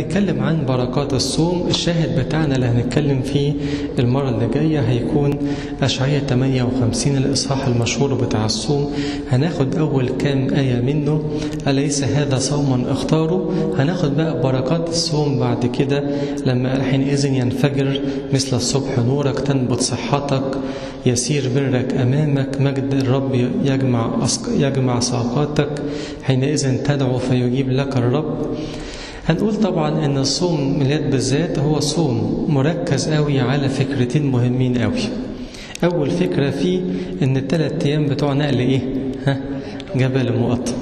نتكلم عن بركات الصوم الشاهد بتاعنا اللي هنتكلم فيه المرة اللي جاية هيكون أشعية 58 الإصحاح المشهور بتاع الصوم هناخد أول كام آية منه أليس هذا صوم اختاره هناخد بقى بركات الصوم بعد كده لما قال حينئذ ينفجر مثل الصبح نورك تنبت صحتك يسير برك أمامك مجد الرب يجمع يجمع ساقاتك حينئذ تدعو فيجيب لك الرب هنقول طبعا ان الصوم ميلاد بالذات هو صوم مركز قوي على فكرتين مهمين قوي اول فكره فيه ان الثلاث ايام بتوع نقل ايه ها جبل مقطم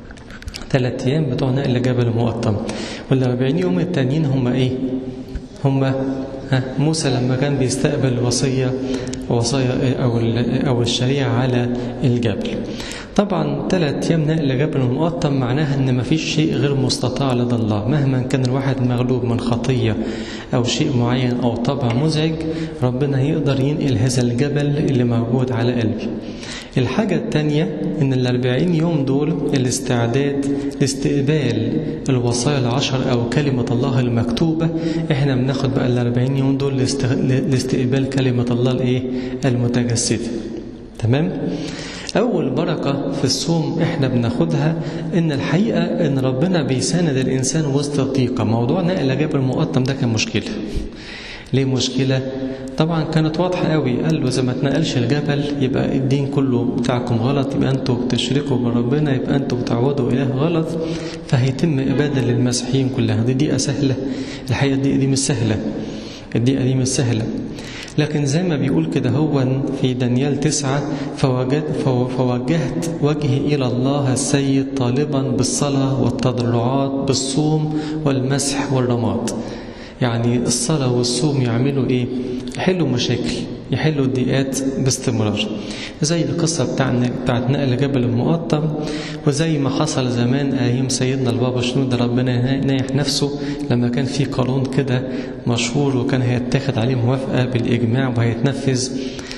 ثلاث ايام بتوع نقل جبل مقطم وال40 يوم التانيين هم ايه هم ها موسى لما كان بيستقبل الوصيه وصايا او او الشريعه على الجبل طبعا ثلاث ايام نقل جبل المقطم معناها ان ما فيش شيء غير مستطاع لدى الله مهما كان الواحد مغلوب من خطيه او شيء معين او طبع مزعج ربنا يقدر ينقل هذا الجبل اللي موجود على قلبي الحاجة الثانية إن الأربعين يوم دول الاستعداد لاستقبال الوصايا العشر أو كلمة الله المكتوبة إحنا بناخد بقى الأربعين يوم دول لاستقبال كلمة الله الإيه المتجسدة تمام؟ أول بركة في الصوم إحنا بناخدها إن الحقيقة إن ربنا بيساند الإنسان وسط الضيقة موضوع نقل جبل المقطم ده كان مشكلة ليه مشكلة؟ طبعا كانت واضحة قوي قال له إذا ما اتنقلش الجبل يبقى الدين كله بتاعكم غلط يبقى أنتوا بتشركوا بربنا يبقى أنتوا بتعبدوا إله غلط فهيتم إبادة للمسيحيين كلها دي دقيقة سهلة الحقيقة دي دي مش سهلة الدقيقة دي مش سهلة لكن زي ما بيقول كده هو في دانيال تسعة فوجد فوجهت وجهي إلى الله السيد طالبا بالصلاة والتضرعات بالصوم والمسح والرماد يعني الصلاة والصوم يعملوا إيه؟ يحلوا مشاكل يحلوا الضيقات باستمرار زي القصة بتاعنا بتاعت نقل جبل المقطم وزي ما حصل زمان أيام سيدنا البابا شنود ربنا نايح نفسه لما كان في قانون كده مشهور وكان هيتاخد عليه موافقة بالإجماع وهيتنفذ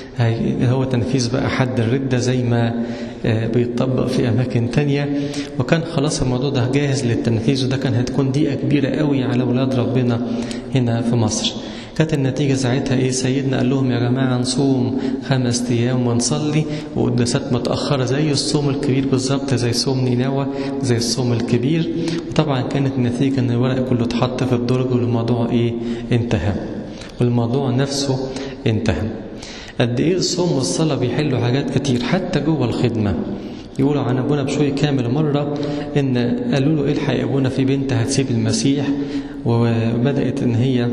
هو تنفيذ بقى حد الردة زي ما بيطبق في أماكن تانية وكان خلاص الموضوع ده جاهز للتنفيذ وده كان هتكون دقيقة كبيرة قوي على أولاد ربنا هنا في مصر كانت النتيجة ساعتها إيه سيدنا قال لهم يا جماعة نصوم خمس أيام ونصلي وقداسات متأخرة زي الصوم الكبير بالظبط زي صوم نينوى زي الصوم الكبير وطبعا كانت النتيجة إن الورق كله اتحط في الدرج والموضوع إيه انتهى والموضوع نفسه انتهى قد ايه الصوم والصلاه بيحلوا حاجات كتير حتى جوه الخدمه يقولوا عن ابونا بشوي كامل مره ان قالوا له الحق يا ابونا في بنت هتسيب المسيح وبدات ان هي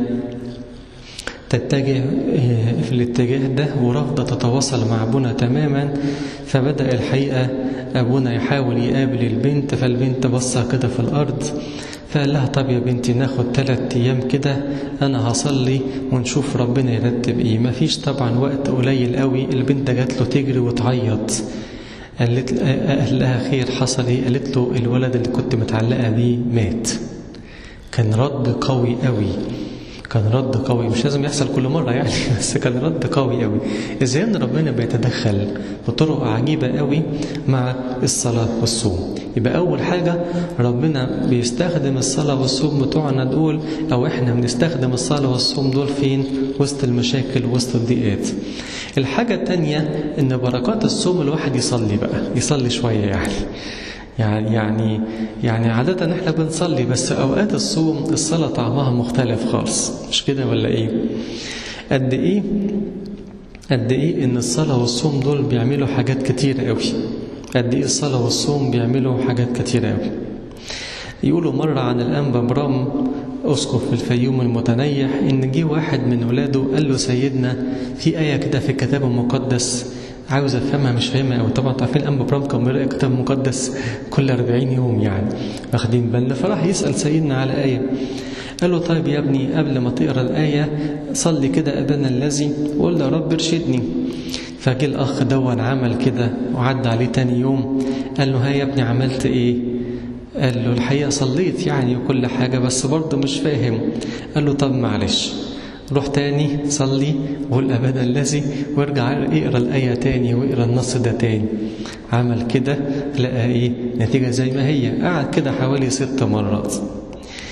تتجه في الاتجاه ده ورافضه تتواصل مع ابونا تماما فبدا الحقيقه ابونا يحاول يقابل البنت فالبنت بصه كده في الارض فقال لها طب يا بنتي ناخد ثلاث ايام كده انا هصلي ونشوف ربنا يرتب ايه مفيش طبعا وقت قليل قوي البنت جات له تجري وتعيط قالت قال لها خير حصل ايه قالت له الولد اللي كنت متعلقه بيه مات كان رد قوي قوي كان رد قوي مش لازم يحصل كل مرة يعني بس كان رد قوي قوي ازاي ان ربنا بيتدخل بطرق عجيبة قوي مع الصلاة والصوم يبقى أول حاجة ربنا بيستخدم الصلاة والصوم بتوعنا دول أو إحنا بنستخدم الصلاة والصوم دول فين وسط المشاكل وسط الضيقات الحاجة التانية إن بركات الصوم الواحد يصلي بقى يصلي شوية يعني يعني يعني يعني عادة احنا بنصلي بس اوقات الصوم الصلاة طعمها مختلف خالص مش كده ولا ايه؟ قد ايه قد ايه ان الصلاة والصوم دول بيعملوا حاجات كتيرة قوي قد ايه الصلاة والصوم بيعملوا حاجات كتيرة قوي يقولوا مرة عن الأنبا برام أسقف في الفيوم المتنيح إن جه واحد من ولاده قال له سيدنا في آية كده في الكتاب المقدس عاوز افهمها مش فاهمها قوي طبعا عارفين الانبا برام كان بيقرا كتاب مقدس كل 40 يوم يعني واخدين بالنا فراح يسال سيدنا على ايه قال له طيب يا ابني قبل ما تقرا الايه صلي كده ابانا الذي وقول يا رب ارشدني فجه الاخ دون عمل كده وعدى عليه تاني يوم قال له ها يا ابني عملت ايه قال له الحقيقه صليت يعني وكل حاجه بس برضه مش فاهم قال له طب معلش روح تاني صلي وقول أبدا الذي وارجع اقرا الآية تاني واقرا النص ده تاني عمل كده لقى ايه نتيجة زي ما هي قعد كده حوالي ست مرات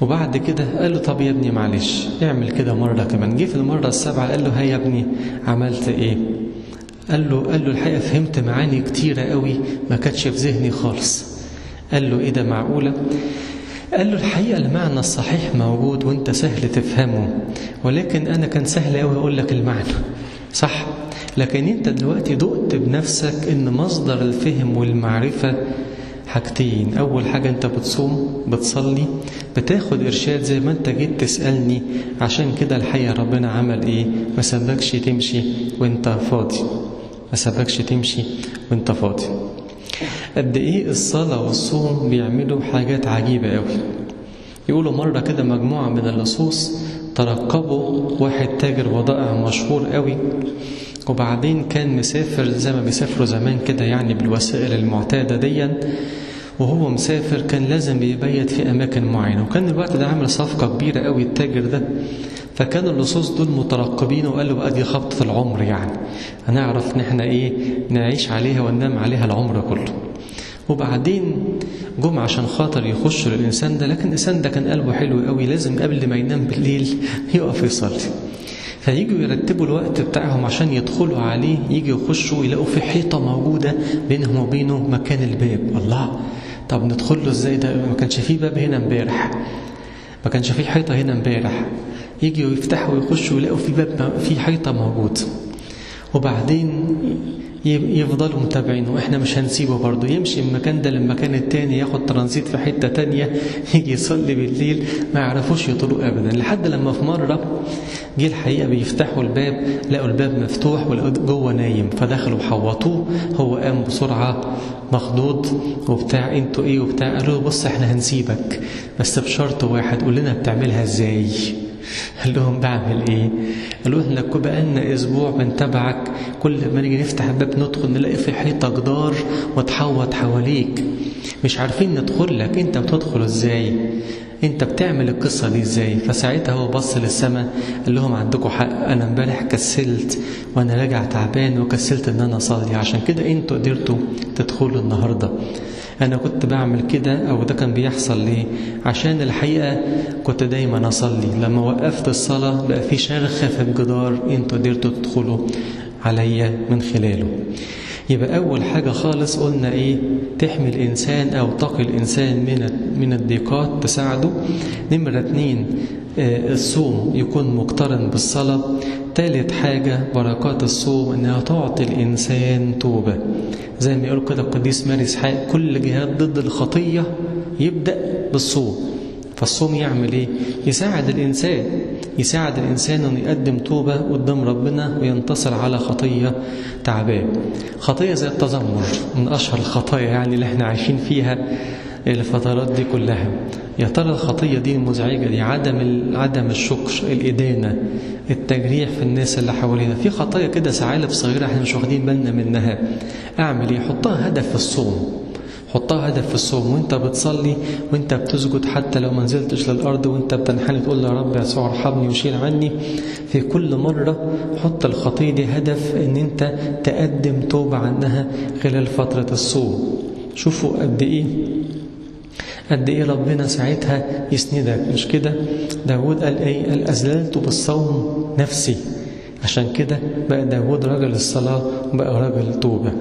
وبعد كده قال له طب يا ابني معلش اعمل كده مرة كمان جه في المرة السابعة قال له ها يا ابني عملت ايه قال له قال له الحقيقة فهمت معاني كتيرة قوي ما كانتش في ذهني خالص قال له ايه ده معقولة قال له الحقيقة المعنى الصحيح موجود وانت سهل تفهمه ولكن انا كان سهل قوي اقول لك المعنى صح لكن انت دلوقتي دقت بنفسك ان مصدر الفهم والمعرفة حاجتين أول حاجة أنت بتصوم بتصلي بتاخد إرشاد زي ما أنت جيت تسألني عشان كده الحقيقة ربنا عمل إيه ما سابكش تمشي وأنت فاضي ما سابكش تمشي وأنت فاضي قد إيه الصلاة والصوم بيعملوا حاجات عجيبة قوي يقولوا مرة كده مجموعة من اللصوص ترقبوا واحد تاجر بضائع مشهور قوي وبعدين كان مسافر زي ما بيسافروا زمان كده يعني بالوسائل المعتادة ديا وهو مسافر كان لازم يبيت في أماكن معينة وكان الوقت ده عامل صفقة كبيرة قوي التاجر ده فكان اللصوص دول مترقبين وقالوا أدي خبطة العمر يعني هنعرف إن احنا إيه نعيش عليها وننام عليها العمر كله وبعدين جم عشان خاطر يخشوا للإنسان ده لكن الإنسان ده كان قلبه حلو قوي لازم قبل ما ينام بالليل يقف يصلي فييجوا يرتبوا الوقت بتاعهم عشان يدخلوا عليه يجي يخشوا يلاقوا في حيطة موجودة بينهم وبينه مكان الباب الله طب ندخل له ازاي ده ما كانش فيه باب هنا امبارح ما كانش فيه حيطة هنا امبارح يجي يفتحوا ويخشوا يلاقوا في باب في حيطة موجود وبعدين يفضلوا متابعين واحنا مش هنسيبه برضه يمشي من المكان ده للمكان التاني ياخد ترانزيت في حته تانية يجي يصلي بالليل ما يعرفوش يطلعوا ابدا لحد لما في مره جه الحقيقه بيفتحوا الباب لقوا الباب مفتوح ولقوا جوه نايم فدخلوا حوطوه هو قام بسرعه مخضوض وبتاع انتوا ايه وبتاع قالوا له بص احنا هنسيبك بس بشرط واحد قول لنا بتعملها ازاي قال لهم بعمل ايه قالوا لنا بقالنا اسبوع بنتابعك كل ما نيجي نفتح الباب ندخل نلاقي في حيطه جدار وتحوط حواليك مش عارفين ندخل لك انت بتدخل ازاي انت بتعمل القصة دي ازاي فساعتها هو بص للسماء قال لهم عندكم حق انا امبارح كسلت وانا راجع تعبان وكسلت ان انا اصلي عشان كده انتوا قدرتوا تدخلوا النهارده انا كنت بعمل كده او ده كان بيحصل ليه عشان الحقيقه كنت دايما اصلي لما وقفت الصلاه بقى في شرخه في الجدار انتوا قدرتوا تدخلوا عليا من خلاله يبقى أول حاجة خالص قلنا إيه تحمي الإنسان أو تقي الإنسان من من الضيقات تساعده نمرة اتنين الصوم يكون مقترن بالصلاة ثالث حاجة بركات الصوم إنها تعطي الإنسان توبة زي ما يقول كده القديس ماري إسحاق كل جهاد ضد الخطية يبدأ بالصوم فالصوم يعمل ايه يساعد الانسان يساعد الانسان انه يقدم توبه قدام ربنا وينتصر على خطيه تعباه خطيه زي التذمر من اشهر الخطايا يعني اللي احنا عايشين فيها الفترات دي كلها يا ترى الخطيه دي المزعجه دي عدم عدم الشكر الادانه التجريح في الناس اللي حوالينا في خطايا كده سعالف صغيره احنا مش واخدين بالنا منها اعمل ايه حطها هدف في الصوم حطها هدف في الصوم وانت بتصلي وانت بتسجد حتى لو ما نزلتش للارض وانت بتنحني تقول يا رب يسوع ارحمني وشيل عني في كل مره حط الخطيه دي هدف ان انت تقدم توبه عنها خلال فتره الصوم شوفوا قد ايه قد ايه ربنا ساعتها يسندك مش كده داود قال ايه قال اذللت بالصوم نفسي عشان كده بقى داود راجل الصلاه وبقى راجل توبه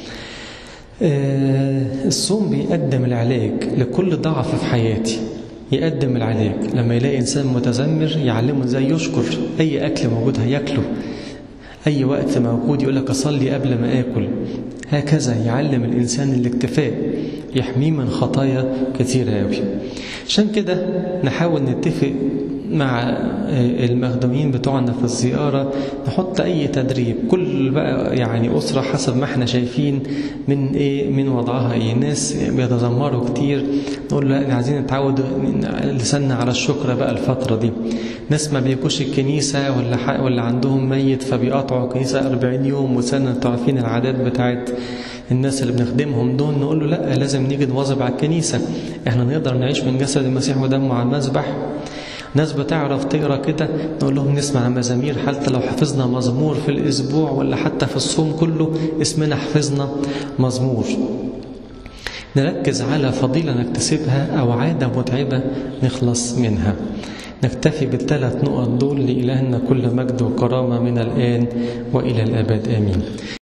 الصوم بيقدم العلاج لكل ضعف في حياتي يقدم العلاج لما يلاقي إنسان متذمر يعلمه ازاي يشكر أي أكل موجود هياكله أي وقت موجود يقول لك أصلي قبل ما آكل هكذا يعلم الإنسان الاكتفاء يحميه من خطايا كثيرة أوي عشان كده نحاول نتفق مع المخدومين بتوعنا في الزيارة نحط أي تدريب كل بقى يعني أسرة حسب ما احنا شايفين من إيه من وضعها إيه ناس بيتذمروا كتير نقول لا عايزين نتعود لساننا على الشكر بقى الفترة دي ناس ما بيجوش الكنيسة ولا ولا عندهم ميت فبيقطعوا الكنيسة 40 يوم وسنة تعرفين العادات بتاعت الناس اللي بنخدمهم دول نقول له لا لازم نيجي نواظب على الكنيسة احنا نقدر نعيش من جسد المسيح ودمه على المذبح ناس بتعرف تقرا كده نقول لهم نسمع مزامير حتى لو حفظنا مزمور في الاسبوع ولا حتى في الصوم كله اسمنا حفظنا مزمور نركز على فضيلة نكتسبها أو عادة متعبة نخلص منها نكتفي بالثلاث نقط دول لإلهنا كل مجد وكرامة من الآن وإلى الأبد آمين